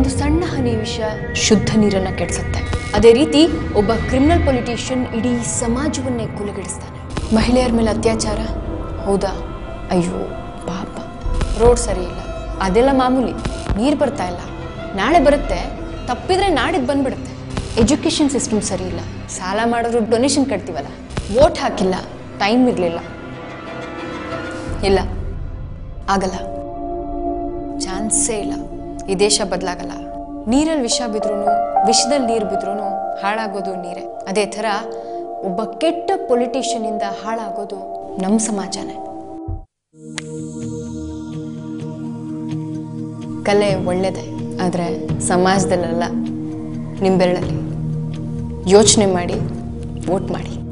ಒಂದು ಸಣ್ಣ ಹನಿ ವಿಷ ಶುದ್ಧ ನೀರನ್ನ ಕೆಡಿಸುತ್ತೆ ಅದೇ ರೀತಿ ಒಬ್ಬ ಕ್ರಿಮಿನಲ್ ಪೊಲಿಟಿಷಿಯನ್ ಇಡೀ ಸಮಾಜವನ್ನೇ ಕುಲಗಿಡಿಸ್ತಾನೆ ಮಹಿಳೆಯರ ಮೇಲೆ ಅತ್ಯಾಚಾರ ಹೌದಾ ಅಯ್ಯೋ ಪಾಪ ರೋಡ್ ಸರಿ ಇಲ್ಲ ಅದೆಲ್ಲ ಮಾಮೂಲಿ ನೀರು ಬರ್ತಾ ಇಲ್ಲ ನಾಳೆ ಬರುತ್ತೆ ತಪ್ಪಿದ್ರೆ ನಾಡಿದ್ದು ಬಂದ್ಬಿಡುತ್ತೆ ಎಜುಕೇಷನ್ ಸಿಸ್ಟಮ್ ಸರಿ ಇಲ್ಲ ಸಾಲ ಮಾಡಿದ್ರು ಡೊನೇಷನ್ ಕಟ್ತೀವಲ್ಲ ವೋಟ್ ಹಾಕಿಲ್ಲ ಟೈಮ್ ಇರಲಿಲ್ಲ ಇಲ್ಲ ಆಗಲ್ಲ ಚಾನ್ಸೇ ಇಲ್ಲ ಈ ದೇಶ ಬದಲಾಗಲ್ಲ ನೀರಲ್ಲಿ ವಿಷ ಬಿದ್ರೂ ವಿಷದಲ್ಲಿ ನೀರು ಬಿದ್ರೂ ಹಾಳಾಗೋದು ನೀರೇ ಅದೇ ಥರ ಒಬ್ಬ ಕೆಟ್ಟ ಪೊಲಿಟಿಷಿಯನಿಂದ ಹಾಳಾಗೋದು ನಮ್ಮ ಸಮಾಜನೇ ಕಲೆ ಒಳ್ಳೆಯದೇ ಆದರೆ ಸಮಾಜದಲ್ಲೆಲ್ಲ ನಿಂಬೆರಳಲ್ಲಿ ಯೋಚನೆ ಮಾಡಿ ವೋಟ್ ಮಾಡಿ